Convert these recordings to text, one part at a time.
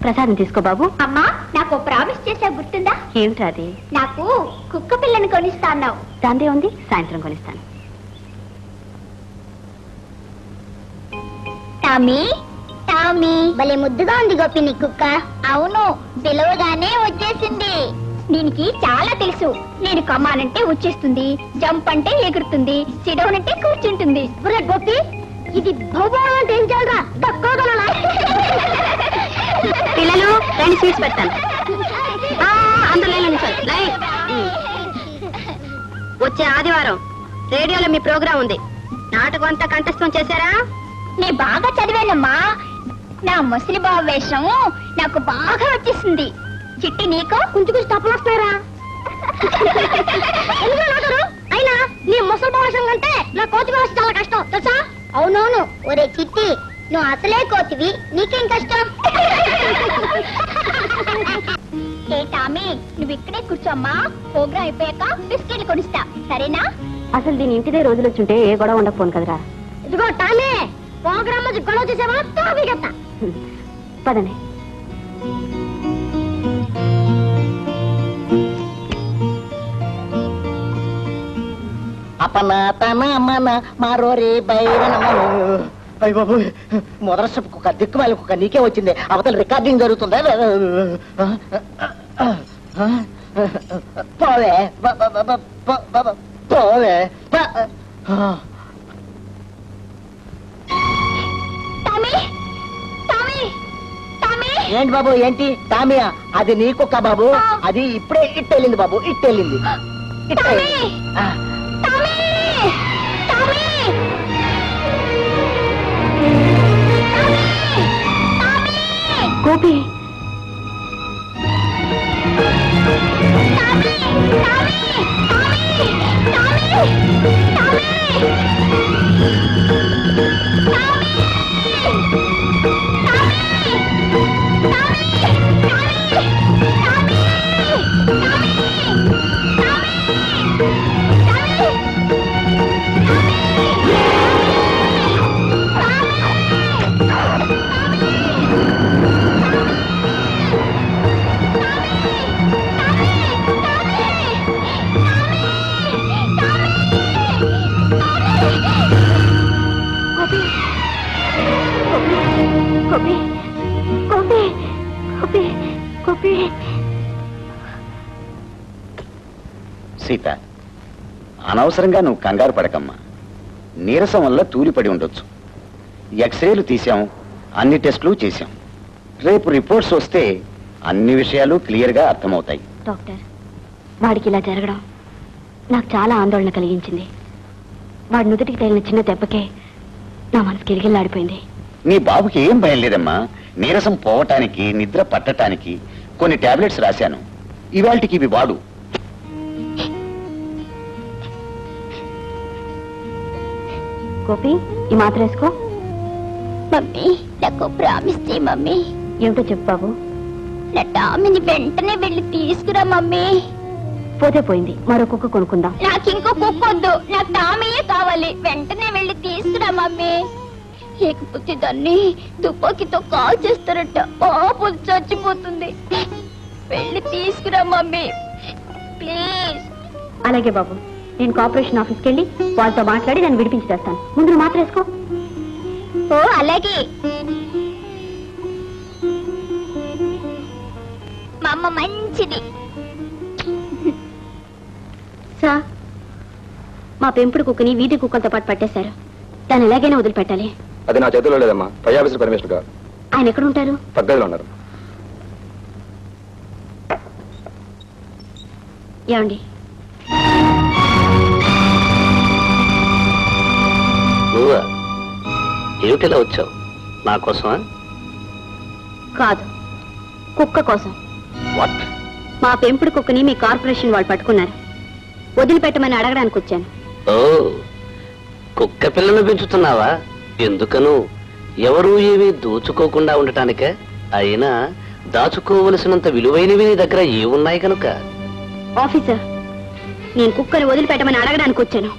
ప్రసాదం తీసుకో బాబు అమ్మా నాకు ప్రామిస్ చేసా గుర్తుందా ఏమిటా అది నాకు కుక్క పిల్లని కొనిస్తా అన్నావు దాందే ఉంది సాయంత్రం కొనిస్తాను టామీ టామీ భలే ముద్దుగా ఉంది గోపి నీ కుక్క అవును పిలవగానే వచ్చేసింది దీనికి చాలా తెలుసు నేను కమ్మానంటే వచ్చేస్తుంది జంప్ అంటే ఎగురుతుంది సిడౌన్ అంటే కూర్చుంటుంది ఒరే గోపి ఇది భూభావం అంటే ఏం చేయాలరా దక్కోగలనా పిల్లలు రెండు స్వీట్స్ పెడతాను ఆ, అందరూ లైన్లో నిల్చోండి. లైన్. ఉమ్. వచ్చే ఆదివారం రేడియోలో మీ ప్రోగ్రాం ఉంది నాటకం అంతా కంఠస్థం చేశారా నే బాగా చదివానమ్మా నా ముసలి బావ వేషం నాకు బాగా వచ్చేసింది చిట్టి నీకు కొంచెం కొంచెం తప్పులు వస్తారా అయినా నీ ముసలి బావ వేషం కంటే నా కోతి వేషం చాలా కష్టం తెలుసా అవునవును ఒరే చిట్టి నువ్వు అసలే కోతివి నీకేం కష్టం ఏ టామీ నువ్వు ఇక్కడే కూర్చోమ్మా ప్రోగ్రాం అయిపోయాక బిస్కెట్లు కొనిస్తా సరేనా అసలు దీని ఇంటిదే రోజులు వచ్చుంటే ఏ గొడవ ఉండకపోను కదరా ఇదిగో టామీ ప్రోగ్రామ్ లో గొడవ చేసేవా తాగిగత్తా హ్మ్. పదండి అపన తన మన మారోరి బైరనమను అయ్య బాబు మొదలసపు కుక్క దిక్కుమాలి కుక్క నీకే వచ్చింది అవతల రికార్డింగ్ జరుగుతుందా పోవే బ- బ- బ- బ- బ- బ- బ- పోవే బ- టామీ టామీ టామీ ఏంటి బాబు ఏంటి టామియా అది నీ కుక్క బాబు అది ఇప్పుడే ఇట్టెళ్ళింది బాబు ఇట్టెళ్ళింది ఇట్టెళ్ళింది ఆ. టామీ టామీ గోపి గోపి గోపి గోపి గోపి సీత అనవసరంగా నువ్వు కంగారు పడకమ్మా నీరసం వల్ల తూలిపడి ఉండొచ్చు ఎక్స్రేలు తీసాం అన్ని టెస్టులు చేశాం రేపు రిపోర్ట్స్ వస్తే అన్ని విషయాలు క్లియర్గా అర్థమవుతాయి డాక్టర్ వాడికి ఇలా జరగడం నాకు చాలా ఆందోళన కలిగించింది వాడి నుదుటికి తగిలిన చిన్న దెబ్బకే నా మనసు గిరిగిల్లాడిపోయింది నీ బాబుకి ఏం భయం లేదమ్మా నీరసం పోవటానికి నిద్ర పట్టటానికి కొన్ని టాబ్లెట్స్ రాశాను ఇవాళకి ఇవి వాడు గోపి ఈ మాత్ర వేసుకో మమ్మీ నాకు ప్రామిస్ చేయి మమ్మీ ఏమిటో చెప్పు బాబు నా టామీని వెంటనే వెళ్ళి తీసుకురా మమ్మీ పోతే పోయింది మరో కుక్క కొనుక్కుందాం నాకు ఇంకో కుక్క వద్దు నాకు టామీయే కావాలి వెంటనే వెళ్ళి తీసుకురా మమ్మీ లేకపోతే దాన్ని తుపాకీతో కాల్ చేస్తారట పాపం చచ్చిపోతుంది వెళ్ళి తీసుకురా మమ్మీ ప్లీజ్ అలాగే బాబు నేను కార్పొరేషన్ ఆఫీస్కి వెళ్ళి వాళ్ళతో మాట్లాడి దాన్ని విడిపించి తెస్తాను ముందు నువ్వు మాత్ర వేసుకో ఓ అలాగే మా అమ్మ మంచిది సార్ మా పెంపుడు కుక్కని వీధి కుక్కలతో పాటు పట్టేశారు దాన్ని ఎలాగైనా వదిలిపెట్టాలి అది నా చేతిలో లేదమ్మా పై ఆఫీసర్ పర్మిషన్ గా ఆయన ఎక్కడ ఉంటారు పగ్గదిలో ఉన్నారు ఏమండి నువ్వా ఏమిటిలా వచ్చావు నా కోసమా కాదు కుక్క కోసం వాట్ మా పెంపుడు కుక్కని మీ కార్పొరేషన్ వాళ్ళు పట్టుకున్నారు వదిలిపెట్టమని అడగడానికి వచ్చాను ఓ కుక్క పిల్లను పెంచుతున్నావా ఎందుకను ఎవరు ఏమీ దోచుకోకుండా ఉండటానికే అయినా దాచుకోవలసినంత విలువైనవి నీ దగ్గర ఏ ఉన్నాయి కనుక ఆఫీసర్ నేను కుక్కని వదిలిపెట్టమని అడగడానికి వచ్చాను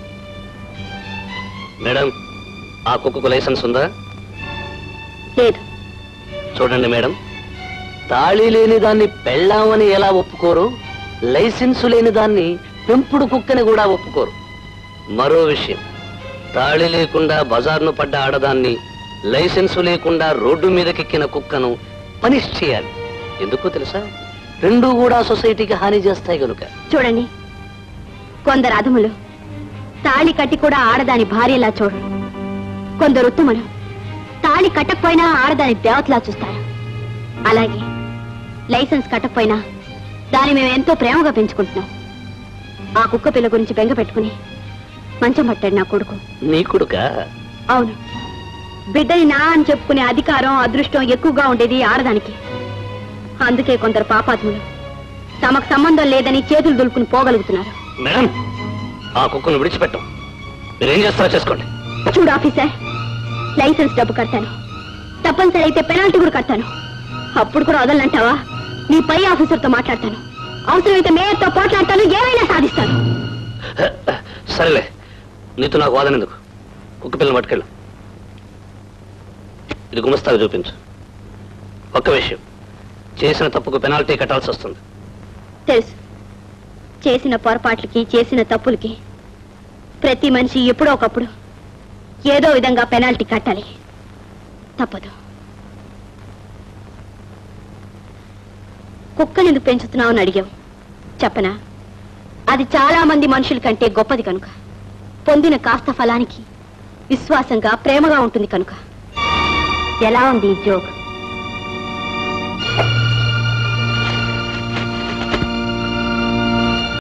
మేడం ఆ కుక్కకు లైసెన్స్ ఉందా లేదు చూడండి మేడం తాళి లేని దాన్ని పెళ్ళామని ఎలా ఒప్పుకోరు లైసెన్సు లేని దాన్ని పెంపుడు కుక్కని కూడా ఒప్పుకోరు మరో విషయం తాళి లేకుండా బజార్ను పడ్డ ఆడదాన్ని లైసెన్సు లేకుండా రోడ్డు మీదకెక్కిన కుక్కను పనిష్ చేయాలి ఎందుకో తెలుసా రెండూ కూడా సొసైటీకి హాని చేస్తాయి గనుక చూడండి కొందరు అధములు తాళి కట్టి కూడా ఆడదాని భార్యలా చూడరు కొందరు ఉత్తములు తాళి కట్టకపోయినా ఆడదాని దేవతలా చూస్తారు అలాగే లైసెన్స్ కట్టకపోయినా దాన్ని మేము ఎంతో ప్రేమగా పెంచుకుంటున్నాం ఆ కుక్క పిల్ల గురించి బెంగ పెట్టుకుని మంచం పట్టాడు నా కొడుకు నీ కొడుక అవును బిడ్డని నా అని చెప్పుకునే అధికారం అదృష్టం ఎక్కువగా ఉండేది ఆడదానికి అందుకే కొందరు పాపాత్ములు తమకు సంబంధం లేదని చేతులు దులుపుకుని పోగలుగుతున్నారు మేడం ఆ కుక్కను విడిచిపెట్టం మీరేం చేస్తారో చేసుకోండి చూడు ఆఫీసర్ లైసెన్స్ డబ్బు కడతాను తప్పనిసరి అయితే పెనాల్టీ కూడా కడతాను అప్పుడు కూడా వదలనంటావా నీ పై ఆఫీసర్తో మాట్లాడతాను అవసరమైతే మేయర్తో పోట్లాడతాను ఏమైనా సాధిస్తాను సరేలే నీతో నాకు వాదన ఎందుకు కుక్క పిల్లని పట్టుకెళ్ళు ఇది గుమస్తాగా చూపించు ఒక్క విషయం చేసిన తప్పుకు పెనాల్టీ కట్టాల్సి వస్తుంది తెలుసు చేసిన పొరపాట్లకి చేసిన తప్పులకి ప్రతి మనిషి ఎప్పుడో ఒకప్పుడు ఏదో విధంగా పెనాల్టీ కట్టాలి తప్పదు కుక్కని ఎందుకు పెంచుతున్నావు అని అడిగావు చెప్పనా అది చాలా మంది మనుషుల కంటే గొప్పది కనుక పొందిన కాస్త ఫలానికి విశ్వాసంగా ప్రేమగా ఉంటుంది కనుక ఎలా ఉంది ఈ జోక్